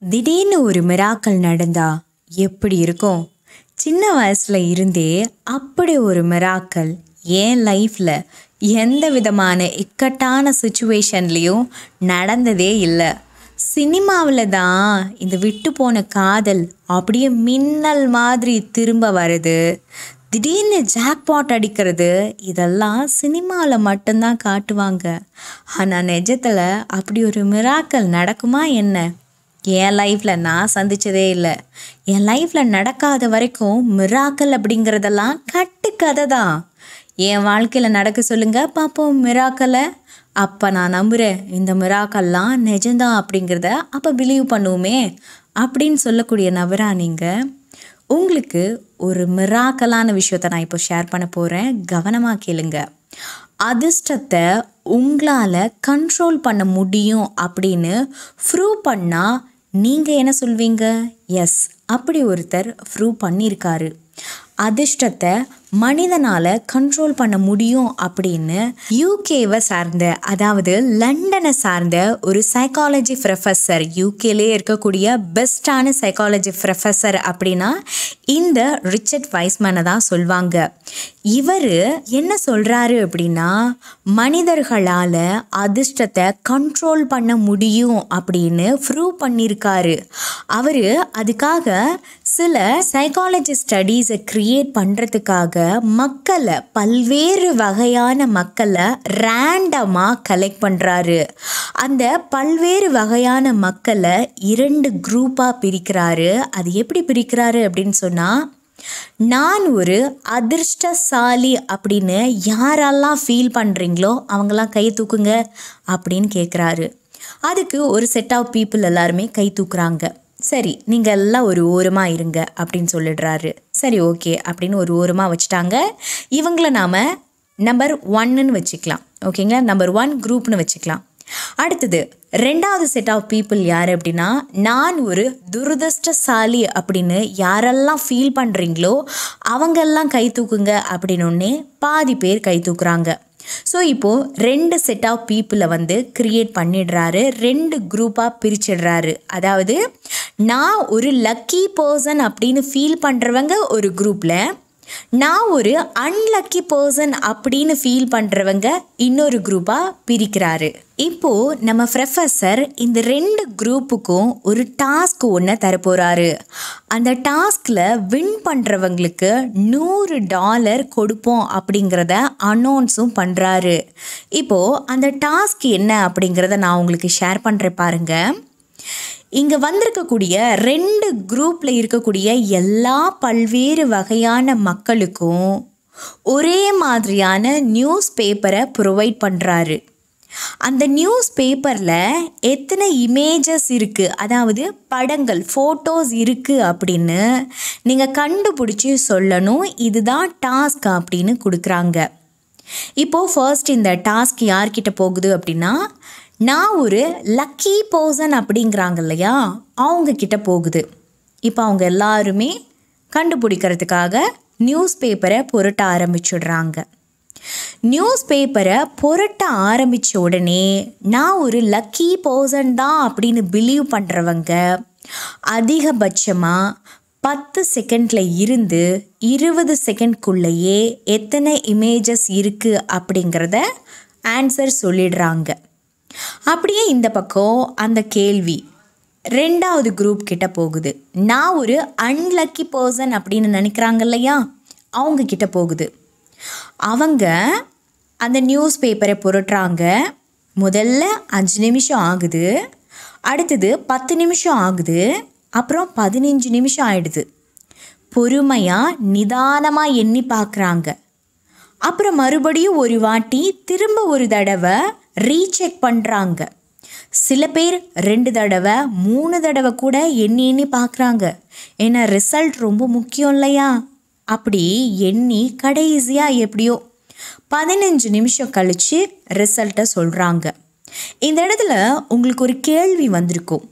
திடீர்னு ஒரு மிராக்கள் நடந்தா எப்படி இருக்கும் சின்ன வயசுல இருந்தே அப்படி ஒரு மிராக்கள் என் லைஃப்பில் எந்த விதமான இக்கட்டான சுச்சுவேஷன்லேயும் நடந்ததே இல்லை சினிமாவில் தான் இந்த விட்டு போன காதல் அப்படியே மின்னல் மாதிரி திரும்ப வருது திடீர்னு ஜாக்பாட் அடிக்கிறது இதெல்லாம் சினிமாவில் மட்டும்தான் காட்டுவாங்க ஆனால் நிஜத்தில் அப்படி ஒரு மிராக்கள் நடக்குமா என்ன என் லைஃப்பில் நான் சந்திச்சதே இல்லை என் லைஃப்பில் நடக்காத வரைக்கும் மிராக்கல் அப்படிங்கிறதெல்லாம் கட்டுக்கதை தான் என் வாழ்க்கையில் நடக்க சொல்லுங்க பார்ப்போம் மிராக்கலை அப்போ நான் நம்புகிறேன் இந்த மிராக்கல்லாம் நிஜம்தான் அப்படிங்கிறத அப்போ பிலீவ் பண்ணுவோமே அப்படின்னு சொல்லக்கூடிய நபரா நீங்கள் உங்களுக்கு ஒரு மிராக்கலான விஷயத்த நான் இப்போ ஷேர் பண்ண போகிறேன் கவனமாக கேளுங்க அதிர்ஷ்டத்தை உங்களால் கண்ட்ரோல் பண்ண முடியும் அப்படின்னு ப்ரூவ் பண்ணால் நீங்கள் என்ன சொல்வீங்க எஸ் அப்படி ஒருத்தர் ப்ரூவ் பண்ணியிருக்காரு அதிர்ஷ்டத்தை மனிதனால் கண்ட்ரோல் பண்ண முடியும் அப்படின்னு யூகேவை சார்ந்த அதாவது லண்டனை சார்ந்த ஒரு சைக்காலஜி ப்ரொஃபஸர் யூகேலே இருக்கக்கூடிய பெஸ்டான சைக்காலஜி ப்ரொஃபஸர் அப்படின்னா இந்த ரிச்சர்ட் வைஸ்மனை தான் சொல்வாங்க இவர் என்ன சொல்கிறாரு அப்படின்னா மனிதர்களால் அதிர்ஷ்டத்தை கண்ட்ரோல் பண்ண முடியும் அப்படின்னு ப்ரூவ் பண்ணியிருக்காரு அவர் அதுக்காக சில சைக்காலஜி ஸ்டடீஸை க்ரியேட் பண்ணுறதுக்காக மக்களை பல்வேறு வகையான மக்களை ரேண்டமாக கலெக்ட் பண்ணுறாரு அந்த பல்வேறு வகையான மக்களை இரண்டு குரூப்பாக பிரிக்கிறாரு அது எப்படி பிரிக்கிறாரு அப்படின்னு சொன்னால் நான் ஒரு அதிர்ஷ்டசாலி அப்படின்னு யாரெல்லாம் ஃபீல் பண்ணுறீங்களோ அவங்கெல்லாம் கை தூக்குங்க அப்படின்னு கேட்குறாரு அதுக்கு ஒரு செட் ஆஃப் பீப்புள் எல்லாருமே கை தூக்குறாங்க சரி நீங்கள் எல்லாம் ஒரு ஓரமாக இருங்க அப்படின்னு சொல்லிடுறாரு சரி ஓகே அப்படின்னு ஒரு ஓரமாக வச்சுட்டாங்க இவங்கள நாம் நம்பர் ஒன்னுன்னு வச்சுக்கலாம் ஓகேங்களா நம்பர் ஒன் குரூப்னு வச்சுக்கலாம் அடுத்தது ரெண்டாவது செட் ஆஃப் பீப்புள் யார் அப்படின்னா நான் ஒரு துரதிருஷ்டசாலி அப்படின்னு யாரெல்லாம் ஃபீல் பண்ணுறீங்களோ அவங்கெல்லாம் கை தூக்குங்க அப்படின்னு பாதி பேர் கை தூக்குறாங்க ஸோ இப்போது ரெண்டு செட் ஆஃப் பீப்புளை வந்து க்ரியேட் பண்ணிடுறாரு ரெண்டு குரூப்பாக பிரிச்சிடுறாரு அதாவது நான் ஒரு லக்கி பர்சன் அப்படின்னு ஃபீல் பண்ணுறவங்க ஒரு குரூப்பில் நான் ஒரு அன்லக்கி பர்சன் அப்படின்னு ஃபீல் பண்ணுறவங்க இன்னொரு குரூப்பாக பிரிக்கிறாரு இப்போது நம்ம ப்ரொஃபஸர் இந்த ரெண்டு குரூப்புக்கும் ஒரு டாஸ்க் ஒன்று தரப்போகிறாரு அந்த டாஸ்கில் வின் பண்ணுறவங்களுக்கு நூறு டாலர் கொடுப்போம் அப்படிங்கிறத அனௌன்ஸும் பண்ணுறாரு இப்போது அந்த டாஸ்க் என்ன அப்படிங்கிறத நான் உங்களுக்கு ஷேர் பண்ணுறேன் பாருங்கள் இங்கே வந்திருக்கக்கூடிய ரெண்டு குரூப்பில் இருக்கக்கூடிய எல்லா பல்வேறு வகையான மக்களுக்கும் ஒரே மாதிரியான நியூஸ் பேப்பரை ப்ரொவைட் பண்ணுறாரு அந்த நியூஸ் பேப்பரில் எத்தனை இமேஜஸ் இருக்குது அதாவது படங்கள் ஃபோட்டோஸ் இருக்குது அப்படின்னு நீங்கள் கண்டுபிடிச்சி சொல்லணும் இதுதான் டாஸ்க் அப்படின்னு கொடுக்குறாங்க இப்போது ஃபர்ஸ்ட் இந்த டாஸ்க் யார்கிட்ட போகுது அப்படின்னா நான் ஒரு லக்கி பர்சன் அப்படிங்கிறாங்க இல்லையா அவங்க கிட்ட போகுது இப்போ அவங்க எல்லாருமே கண்டுபிடிக்கிறதுக்காக நியூஸ் பேப்பரை புரட்ட ஆரம்பிச்சிடுறாங்க நியூஸ் பேப்பரை புரட்ட ஆரம்பித்த உடனே நான் ஒரு லக்கி பர்சன் தான் அப்படின்னு பிலீவ் பண்ணுறவங்க அதிகபட்சமாக பத்து செகண்டில் இருந்து இருபது செகண்ட்குள்ளேயே எத்தனை இமேஜஸ் இருக்குது அப்படிங்கிறத ஆன்சர் சொல்லிடுறாங்க அப்படியே இந்த பக்கம் அந்த கேள்வி ரெண்டாவது குரூப் கிட்ட போகுது நான் ஒரு அன்லக்கி பர்சன் அப்படின்னு நினைக்கிறாங்க இல்லையா அவங்க கிட்ட போகுது அவங்க அந்த நியூஸ் பேப்பரை புரட்டுறாங்க முதல்ல அஞ்சு நிமிஷம் ஆகுது அடுத்தது பத்து நிமிஷம் ஆகுது அப்புறம் பதினஞ்சு நிமிஷம் ஆயிடுது பொறுமையாக நிதானமாக எண்ணி பார்க்குறாங்க அப்புறம் மறுபடியும் ஒரு வாட்டி திரும்ப ஒரு தடவை ரீசெக் பண்ணுறாங்க சில பேர் ரெண்டு தடவை மூணு தடவை கூட எண்ணி எண்ணி பார்க்குறாங்க ஏன்னா ரிசல்ட் ரொம்ப முக்கியம் இல்லையா அப்படி எண்ணி கடைசியாக எப்படியோ பதினஞ்சு நிமிஷம் கழித்து ரிசல்ட்டை சொல்கிறாங்க இந்த இடத்துல உங்களுக்கு ஒரு கேள்வி வந்திருக்கும்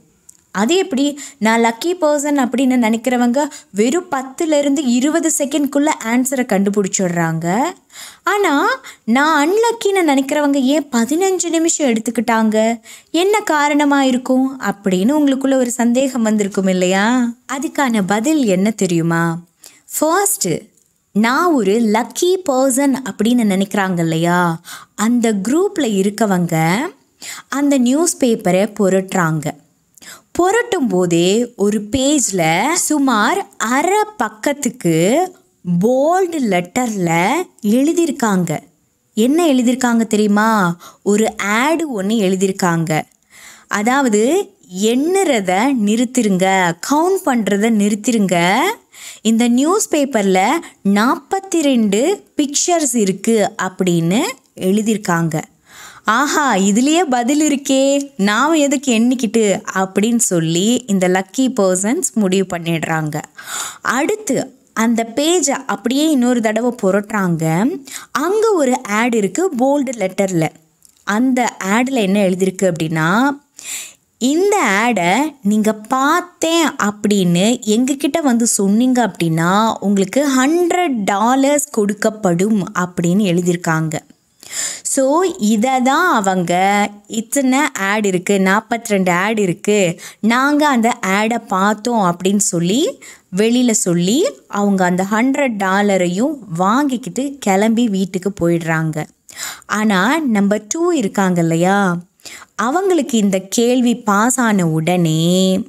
அது எப்படி நான் லக்கி பர்சன் அப்படின்னு நினைக்கிறவங்க வெறும் பத்துலேருந்து இருபது செகண்ட்குள்ளே ஆன்சரை கண்டுபிடிச்சிடுறாங்க ஆனால் நான் அன்லக்கின்னு நினைக்கிறவங்க ஏன் பதினஞ்சு நிமிஷம் எடுத்துக்கிட்டாங்க என்ன காரணமாக இருக்கும் அப்படின்னு உங்களுக்குள்ள ஒரு சந்தேகம் வந்திருக்கும் இல்லையா அதுக்கான பதில் என்ன தெரியுமா ஃபர்ஸ்ட்டு நான் ஒரு லக்கி பர்சன் அப்படின்னு நினைக்கிறாங்க இல்லையா அந்த குரூப்பில் இருக்கவங்க அந்த நியூஸ் பேப்பரை புரட்டுறாங்க புரட்டும் போதே ஒரு பேஜில் சுமார் அரை பக்கத்துக்கு போல்டு லெட்டரில் எழுதியிருக்காங்க என்ன எழுதியிருக்காங்க தெரியுமா ஒரு ஆடு ஒன்று எழுதியிருக்காங்க அதாவது எண்ணுறத நிறுத்திருங்க கவுண்ட் பண்ணுறத நிறுத்திருங்க இந்த நியூஸ் பேப்பரில் நாற்பத்தி ரெண்டு பிக்சர்ஸ் இருக்குது அப்படின்னு எழுதியிருக்காங்க ஆஹா இதுலேயே பதில் இருக்கே நாம் எதுக்கு எண்ணிக்கிட்டு அப்படின்னு சொல்லி இந்த லக்கி பர்சன்ஸ் முடிவு பண்ணிடுறாங்க அடுத்து அந்த பேஜை அப்படியே இன்னொரு தடவை புரட்டுறாங்க அங்கே ஒரு ஆட் இருக்குது போல்டு லெட்டரில் அந்த ஆடில் என்ன எழுதியிருக்கு அப்படின்னா இந்த ஆடை நீங்கள் பார்த்தேன் அப்படின்னு எங்ககிட்ட வந்து சொன்னீங்க அப்படின்னா உங்களுக்கு ஹண்ட்ரட் டாலர்ஸ் கொடுக்கப்படும் அப்படின்னு எழுதியிருக்காங்க ஸோ இதை தான் அவங்க இத்தனை ஆட் இருக்குது நாற்பத்தி ரெண்டு ஆட் இருக்குது நாங்கள் அந்த ஆடை பார்த்தோம் அப்படின்னு சொல்லி வெளியில் சொல்லி அவங்க அந்த ஹண்ட்ரட் டாலரையும் வாங்கிக்கிட்டு கிளம்பி வீட்டுக்கு போயிடுறாங்க ஆனால் நம்பர் டூ இருக்காங்க இல்லையா அவங்களுக்கு இந்த கேள்வி பாஸ் ஆன உடனே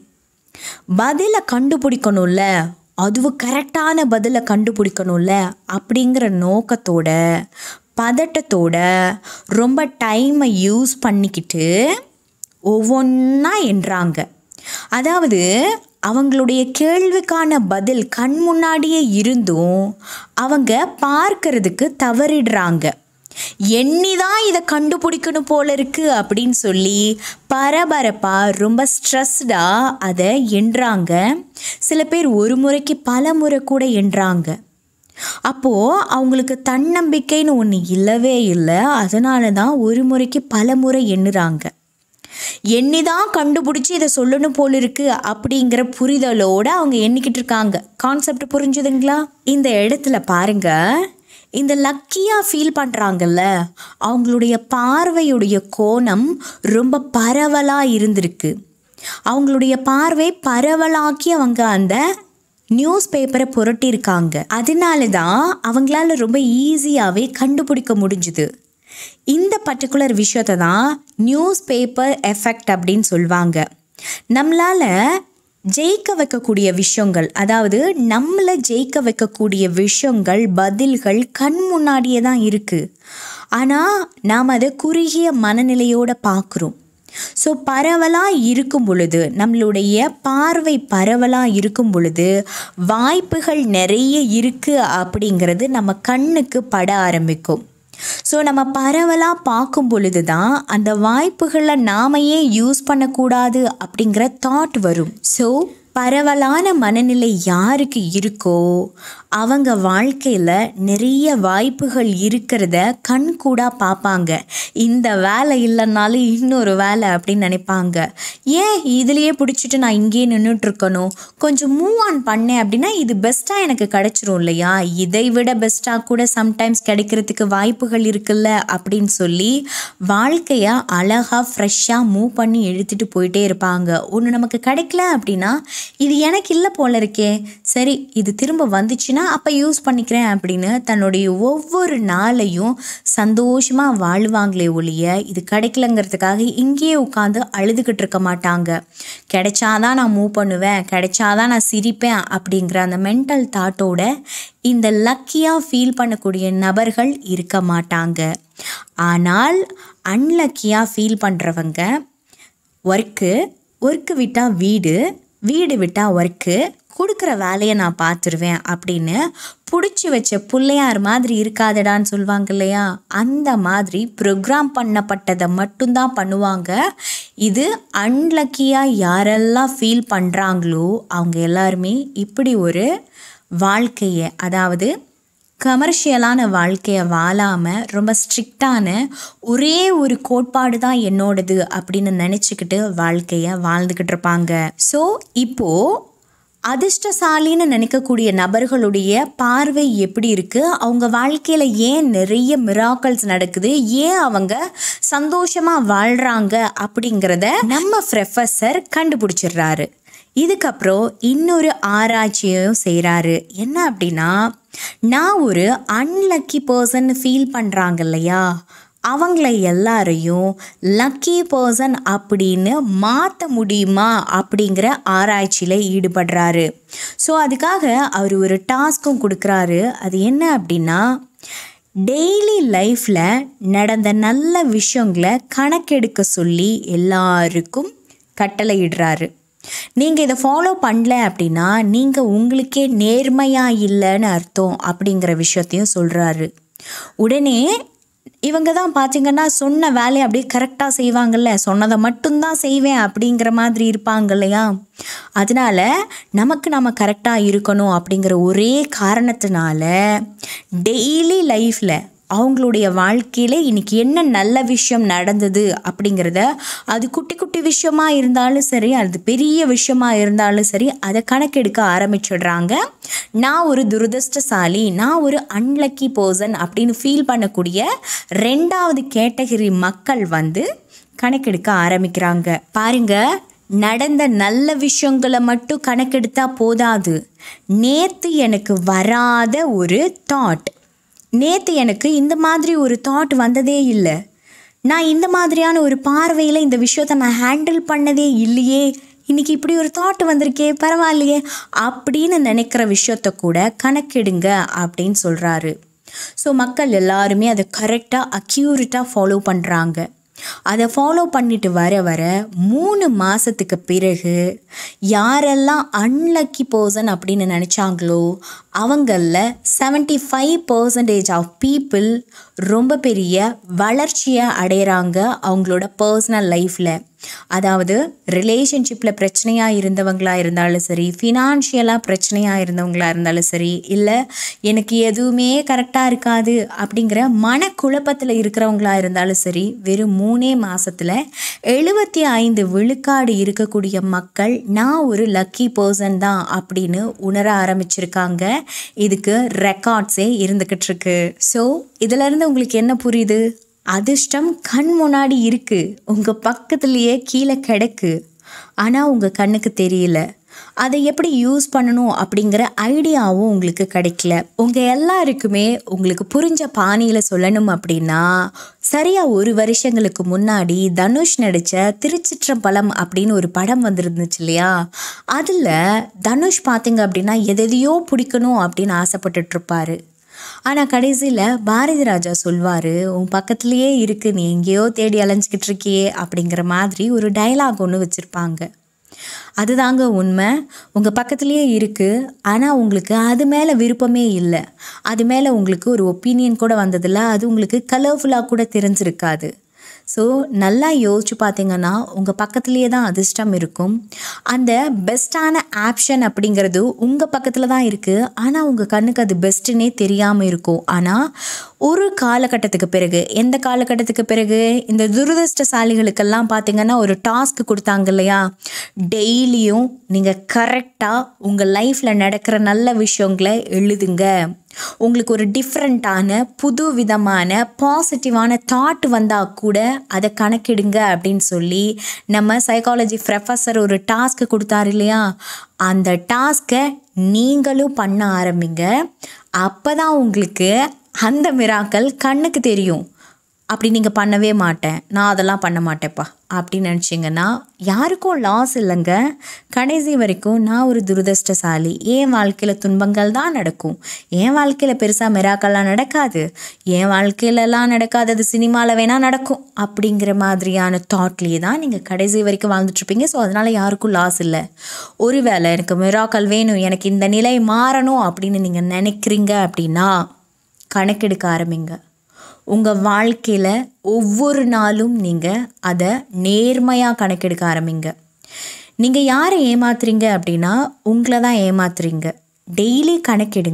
பதிலை கண்டுபிடிக்கணும்ல அதுவும் கரெக்டான பதிலை கண்டுபிடிக்கணும்ல அப்படிங்கிற நோக்கத்தோட பதட்டத்தோட ரொம்ப டைமை யூஸ் பண்ணிக்கிட்டு ஒவ்வொன்றா என்றாங்க அதாவது அவங்களுடைய கேள்விக்கான பதில் கண் முன்னாடியே இருந்தும் அவங்க பார்க்கறதுக்கு தவறிடுறாங்க எண்ணிதான் இதை கண்டுபிடிக்கணும் போல இருக்கு அப்படின்னு சொல்லி பரபரப்பா ரொம்ப ஸ்ட்ரெஸ்டாக அதை எண்றாங்க சில பேர் ஒரு முறைக்கு பல முறை கூட எண்றாங்க அப்போது அவங்களுக்கு தன்னம்பிக்கைன்னு ஒன்று இல்லவே இல்லை அதனால தான் ஒரு முறைக்கு பல முறை எண்ணுறாங்க எண்ணிதான் கண்டுபிடிச்சி இதை சொல்லணும் போல இருக்கு அப்படிங்கிற புரிதலோடு அவங்க எண்ணிக்கிட்டு இருக்காங்க கான்செப்ட் புரிஞ்சுதுங்களா இந்த இடத்துல பாருங்க இந்த லக்கியாக ஃபீல் பண்ணுறாங்கல்ல அவங்களுடைய பார்வையுடைய கோணம் ரொம்ப பரவலாக இருந்திருக்கு அவங்களுடைய பார்வை பரவலாக்கி அவங்க அந்த நியூஸ் பேப்பரை புரட்டியிருக்காங்க அதனால தான் அவங்களால ரொம்ப ஈஸியாகவே கண்டுபிடிக்க முடிஞ்சுது இந்த பர்டிகுலர் விஷயத்தை தான் நியூஸ் பேப்பர் எஃபெக்ட் அப்படின்னு சொல்லுவாங்க நம்மளால் ஜெயிக்க வைக்கக்கூடிய விஷயங்கள் அதாவது நம்மளை ஜெயிக்க வைக்கக்கூடிய விஷயங்கள் பதில்கள் கண் முன்னாடியே தான் இருக்குது ஆனால் நாம் அதை குறுகிய மனநிலையோடு பார்க்குறோம் ஸோ பரவலாக இருக்கும் பொழுது நம்மளுடைய பார்வை பரவலாக இருக்கும் பொழுது வாய்ப்புகள் நிறைய இருக்குது அப்படிங்கிறது நம்ம கண்ணுக்கு பட ஆரம்பிக்கும் ஸோ நம்ம பரவலாக பார்க்கும் பொழுது தான் அந்த வாய்ப்புகளை நாமையே யூஸ் பண்ணக்கூடாது அப்படிங்கிற தாட் வரும் ஸோ பரவலான மனநிலை யாருக்கு இருக்கோ அவங்க வாழ்க்கையில் நிறைய வாய்ப்புகள் இருக்கிறத கண் கூட பார்ப்பாங்க இந்த வேலை இல்லைனாலும் இன்னொரு வேலை அப்படின்னு நினைப்பாங்க ஏன் இதுலேயே பிடிச்சிட்டு நான் இங்கேயே நின்றுட்டு இருக்கணும் கொஞ்சம் மூவ் ஆன் பண்ணேன் அப்படின்னா இது பெஸ்ட்டாக எனக்கு கிடைச்சிரும் இல்லையா இதை விட பெஸ்ட்டாக கூட சம்டைம்ஸ் கிடைக்கிறதுக்கு வாய்ப்புகள் இருக்குல்ல அப்படின்னு சொல்லி வாழ்க்கையை அழகாக ஃப்ரெஷ்ஷாக மூவ் பண்ணி இழுத்துட்டு போயிட்டே இருப்பாங்க ஒன்று நமக்கு கிடைக்கல அப்படின்னா இது எனக்கு இல்லை போல இருக்கே சரி இது திரும்ப வந்துச்சுன்னா அப்போ யூஸ் பண்ணிக்கிறேன் அப்படின்னு தன்னுடைய ஒவ்வொரு நாளையும் சந்தோஷமாக வாழ்வாங்களே ஒழிய இது கிடைக்கலங்கிறதுக்காக இங்கேயே உட்காந்து அழுதுகிட்டு இருக்க மாட்டாங்க கிடைச்சாதான் நான் மூவ் பண்ணுவேன் கிடைச்சாதான் நான் சிரிப்பேன் அப்படிங்கிற அந்த மென்டல் தாட்டோட இந்த லக்கியாக ஃபீல் பண்ணக்கூடிய நபர்கள் இருக்க மாட்டாங்க ஆனால் அன்லக்கியாக ஃபீல் பண்ணுறவங்க ஒர்க்கு ஒர்க்கு விட்டால் வீடு வீடு விட்டால் ஒர்க்கு கொடுக்குற வேலையை நான் பார்த்துருவேன் அப்படின்னு பிடிச்சி வச்ச பிள்ளையார் மாதிரி இருக்காதடான்னு சொல்லுவாங்க இல்லையா அந்த மாதிரி ப்ரோக்ராம் பண்ணப்பட்டதை மட்டும்தான் பண்ணுவாங்க இது அன்லக்கியாக யாரெல்லாம் ஃபீல் பண்ணுறாங்களோ அவங்க எல்லாருமே இப்படி ஒரு வாழ்க்கையை அதாவது கமர்ஷியலான வாழ்க்கையை வாழாமல் ரொம்ப ஸ்ட்ரிக்டான ஒரே ஒரு கோட்பாடு தான் என்னோடது அப்படின்னு நினச்சிக்கிட்டு வாழ்க்கையை வாழ்ந்துக்கிட்டு இருப்பாங்க ஸோ இப்போது அதிர்ஷ்டசாலின்னு நினைக்கக்கூடிய நபர்களுடைய பார்வை எப்படி இருக்குது அவங்க வாழ்க்கையில் ஏன் நிறைய மிராக்கல்ஸ் நடக்குது ஏன் அவங்க சந்தோஷமாக வாழ்கிறாங்க அப்படிங்கிறத நம்ம ப்ரொஃபஸர் கண்டுபிடிச்சிடுறாரு இதுக்கப்புறம் இன்னொரு ஆராய்ச்சியும் செய்கிறாரு என்ன அப்படின்னா நான் ஒரு அன்லக்கி பர்சன் ஃபீல் பண்ணுறாங்க இல்லையா அவங்கள எல்லாரையும் லக்கி பர்சன் அப்படின்னு மாற்ற முடியுமா அப்படிங்கிற ஆராய்ச்சியில் ஈடுபடுறாரு ஸோ அதுக்காக அவர் ஒரு டாஸ்க்கும் கொடுக்குறாரு அது என்ன அப்படின்னா டெய்லி லைஃப்பில் நடந்த நல்ல விஷயங்களை கணக்கெடுக்க சொல்லி எல்லாருக்கும் கட்டளையிடுறாரு நீங்கள் இதை ஃபாலோ பண்ணல அப்படின்னா நீங்கள் உங்களுக்கே நேர்மையாக இல்லைன்னு அர்த்தம் அப்படிங்கிற விஷயத்தையும் சொல்கிறாரு உடனே இவங்க தான் பார்த்தீங்கன்னா சொன்ன வேலையை அப்படியே கரெக்டாக செய்வாங்கல்ல சொன்னதை மட்டும்தான் செய்வேன் அப்படிங்கிற மாதிரி இருப்பாங்க இல்லையா அதனால நமக்கு நம்ம கரெக்டாக இருக்கணும் அப்படிங்கிற ஒரே காரணத்தினால டெய்லி லைஃப்பில் அவங்களுடைய வாழ்க்கையில் இன்னைக்கு என்ன நல்ல விஷயம் நடந்தது அப்படிங்கிறத அது குட்டி குட்டி விஷயமா இருந்தாலும் சரி அது பெரிய விஷயமா இருந்தாலும் சரி அதை கணக்கெடுக்க ஆரம்பிச்சிடுறாங்க நான் ஒரு துரதிருஷ்டசாலி நான் ஒரு அன்லக்கி பர்சன் அப்படின்னு ஃபீல் பண்ணக்கூடிய ரெண்டாவது கேட்டகரி மக்கள் வந்து கணக்கெடுக்க ஆரம்பிக்கிறாங்க பாருங்க நடந்த நல்ல விஷயங்களை மட்டும் கணக்கெடுத்தா போதாது நேற்று எனக்கு வராத ஒரு தாட் நேற்று எனக்கு இந்த மாதிரி ஒரு தாட் வந்ததே இல்லை நான் இந்த மாதிரியான ஒரு பார்வையில் இந்த விஷயத்தை நான் ஹேண்டில் பண்ணதே இல்லையே இன்னைக்கு இப்படி ஒரு தாட் வந்திருக்கே பரவாயில்லையே அப்படின்னு நினைக்கிற விஷயத்த கூட கணக்கெடுங்க அப்படின்னு சொல்கிறாரு ஸோ மக்கள் எல்லாருமே அதை கரெக்டாக அக்யூரேட்டாக ஃபாலோ பண்ணுறாங்க அதை ஃபாலோ பண்ணிட்டு வர வர மூணு மாதத்துக்கு பிறகு யாரெல்லாம் அன்லக்கி பர்சன் அப்படின்னு நினச்சாங்களோ அவங்களில் seventy five percentage of people ரொம்ப பெரிய வளர்ச்சியை அடையிறாங்க அவங்களோட பர்சனல் லைஃப்பில் அதாவது ரிலேஷன்ஷிப்பில் பிரச்சனையாக இருந்தவங்களாக இருந்தாலும் சரி ஃபினான்ஷியலாக பிரச்சனையாக இருந்தவங்களா இருந்தாலும் சரி இல்லை எனக்கு எதுவுமே கரெக்டாக இருக்காது அப்படிங்கிற மனக்குழப்பத்தில் இருக்கிறவங்களா இருந்தாலும் சரி வெறும் மூணே மாதத்தில் எழுபத்தி ஐந்து விழுக்காடு இருக்கக்கூடிய மக்கள் நான் ஒரு லக்கி பர்சன் தான் அப்படின்னு உணர ஆரம்பிச்சிருக்காங்க இதுக்கு ரெக்கார்ட்ஸே இருந்துக்கிட்டு இருக்கு ஸோ இதிலேருந்து உங்களுக்கு என்ன புரியுது அதிர்ஷ்டம் கண் முன்னாடி இருக்கு உங்கள் பக்கத்துலேயே கீழே கிடக்கு ஆனால் உங்கள் கண்ணுக்கு தெரியல அதை எப்படி யூஸ் பண்ணணும் அப்படிங்கிற ஐடியாவும் உங்களுக்கு கிடைக்கல உங்கள் எல்லாருக்குமே உங்களுக்கு புரிஞ்ச பாணியில் சொல்லணும் அப்படின்னா சரியாக ஒரு வருஷங்களுக்கு முன்னாடி தனுஷ் நடித்த திருச்சிற்றம்பலம் அப்படின்னு ஒரு படம் வந்துருந்துச்சு இல்லையா அதில் தனுஷ் பார்த்தீங்க அப்படின்னா எதையோ பிடிக்கணும் அப்படின்னு ஆசைப்பட்டுட்டு இருப்பாரு ஆனால் கடைசியில் பாரதி ராஜா சொல்வார் உன் பக்கத்துலேயே இருக்கு நீ எங்கேயோ தேடி அலைஞ்சிக்கிட்டு இருக்கியே அப்படிங்கிற மாதிரி ஒரு டைலாக் ஒன்று வச்சுருப்பாங்க அதுதாங்க உண்மை உங்கள் பக்கத்துலேயே இருக்குது ஆனால் உங்களுக்கு அது மேலே விருப்பமே இல்லை அது மேலே உங்களுக்கு ஒரு ஒப்பீனியன் கூட வந்ததில்ல அது உங்களுக்கு கலர்ஃபுல்லாக கூட தெரிஞ்சிருக்காது ஸோ நல்லா யோசிச்சு பார்த்தீங்கன்னா உங்கள் பக்கத்துலேயே தான் அதிர்ஷ்டம் இருக்கும் அந்த பெஸ்ட்டான ஆப்ஷன் அப்படிங்கிறது உங்கள் பக்கத்தில் தான் இருக்குது ஆனால் உங்கள் கண்ணுக்கு அது பெஸ்ட்டுன்னே தெரியாமல் இருக்கும் ஆனால் ஒரு காலகட்டத்துக்கு பிறகு எந்த காலகட்டத்துக்கு பிறகு இந்த துரதிருஷ்டசாலிகளுக்கெல்லாம் பார்த்தீங்கன்னா ஒரு டாஸ்க் கொடுத்தாங்க இல்லையா டெய்லியும் நீங்கள் கரெக்டாக உங்கள் லைஃப்பில் நடக்கிற நல்ல விஷயங்களை எழுதுங்க உங்களுக்கு ஒரு டிஃப்ரெண்ட்டான புது விதமான பாசிட்டிவான தாட் வந்தால் கூட அதை கணக்கிடுங்க அப்படின்னு சொல்லி நம்ம சைக்காலஜி ப்ரொஃபஸர் ஒரு டாஸ்க்கு கொடுத்தாரு இல்லையா அந்த டாஸ்க்கை நீங்களும் பண்ண ஆரம்பிங்க அப்போ தான் உங்களுக்கு அந்த மிராக்கள் கண்ணுக்கு தெரியும் அப்படி நீங்கள் பண்ணவே மாட்டேன் நான் அதெல்லாம் பண்ண மாட்டேன்ப்பா அப்படின்னு நினச்சிங்கன்னா யாருக்கும் லாஸ் இல்லைங்க கடைசி வரைக்கும் நான் ஒரு துரதிருஷ்டசாலி என் வாழ்க்கையில் துன்பங்கள் தான் நடக்கும் என் வாழ்க்கையில் பெருசாக மிராக்கெல்லாம் நடக்காது என் வாழ்க்கையிலலாம் நடக்காதது சினிமாவில் வேணால் நடக்கும் அப்படிங்கிற மாதிரியான தாட்லேயே தான் நீங்கள் கடைசி வரைக்கும் வாழ்ந்துட்டுருப்பீங்க ஸோ அதனால் யாருக்கும் லாஸ் இல்லை ஒருவேளை எனக்கு மிராக்கல் வேணும் எனக்கு இந்த நிலை மாறணும் அப்படின்னு நீங்கள் நினைக்கிறீங்க அப்படின்னா கணக்கெடுக்க ஆரம்பிங்க உங்கள் வாழ்க்கையில் ஒவ்வொரு நாளும் நீங்கள் அதை நேர்மையாக கணக்கெடுக்க ஆரம்பிங்க நீங்கள் யாரை ஏமாத்துறீங்க அப்படின்னா உங்களை தான் ஏமாத்துறீங்க டெய்லி கணக்கெடுங்க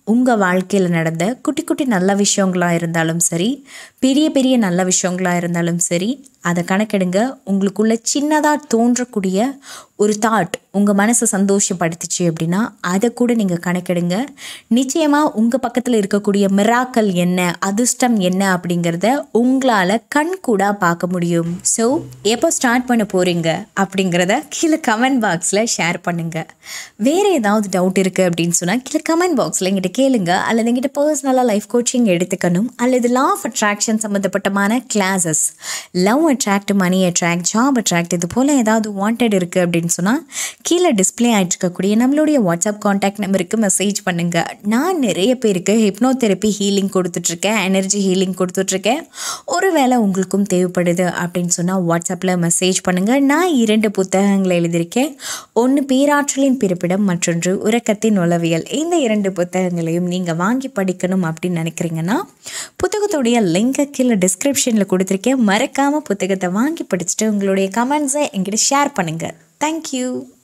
உங்கள் வாழ்க்கையில் நடந்த குட்டி குட்டி நல்ல விஷயங்களாக இருந்தாலும் சரி பெரிய பெரிய நல்ல விஷயங்களாக இருந்தாலும் சரி அதை கணக்கெடுங்க உங்களுக்குள்ள சின்னதாக தோன்றக்கூடிய ஒரு தாட் உங்கள் மனசை சந்தோஷப்படுத்துச்சு அப்படின்னா அதை கூட நீங்கள் கணக்கெடுங்க நிச்சயமாக உங்கள் பக்கத்தில் இருக்கக்கூடிய மிராக்கல் என்ன அதிர்ஷ்டம் என்ன அப்படிங்கிறத உங்களால் கண் கூட பார்க்க முடியும் ஸோ எப்போ ஸ்டார்ட் பண்ண போகிறீங்க அப்படிங்கிறத கீழே கமெண்ட் பாக்ஸில் ஷேர் பண்ணுங்கள் வேறு ஏதாவது டவுட் இருக்குது அப்படின்னு சொன்னால் கீழே கமெண்ட் பாக்ஸில் எங்கிட்ட கேளுங்க அல்லது எங்கிட்ட பர்சனலாக லைஃப் கோச்சிங் எடுத்துக்கணும் அல்லது லா ஆஃப் அட்ராக்ஷன் சம்மந்தப்பட்டமான classes love attract money attract job attract இது போல் ஏதாவது வாண்டட் இருக்குது அப்படின்னு சொன்னால் கீழே டிஸ்பிளே ஆகிட்டு இருக்கக்கூடிய நம்மளுடைய வாட்ஸ்அப் காண்டாக்ட் நம்பருக்கு மெசேஜ் பண்ணுங்கள் நான் நிறைய பேருக்கு ஹிப்னோதெரப்பி ஹீலிங் கொடுத்துட்ருக்கேன் எனர்ஜி ஹீலிங் கொடுத்துட்ருக்கேன் ஒருவேளை உங்களுக்கும் தேவைப்படுது அப்படின்னு சொன்னால் வாட்ஸ்அப்பில் மெசேஜ் பண்ணுங்கள் நான் இரண்டு புத்தகங்களை எழுதியிருக்கேன் ஒன்று பேராற்றலின் பிறப்பிடம் மற்றொன்று உறக்கத்தின் உளவியல் இந்த இரண்டு புத்தகங்களையும் நீங்கள் வாங்கி படிக்கணும் அப்படின்னு நினைக்கிறீங்கன்னா புத்தகத்துடைய லிங்கை கீழே டிஸ்கிரிப்ஷனில் கொடுத்துருக்கேன் மறக்காமல் புத்தகத்தை வாங்கி படிச்சுட்டு உங்களுடைய கமெண்ட்ஸை எங்கிட்ட ஷேர் பண்ணுங்கள் தேங்க்யூ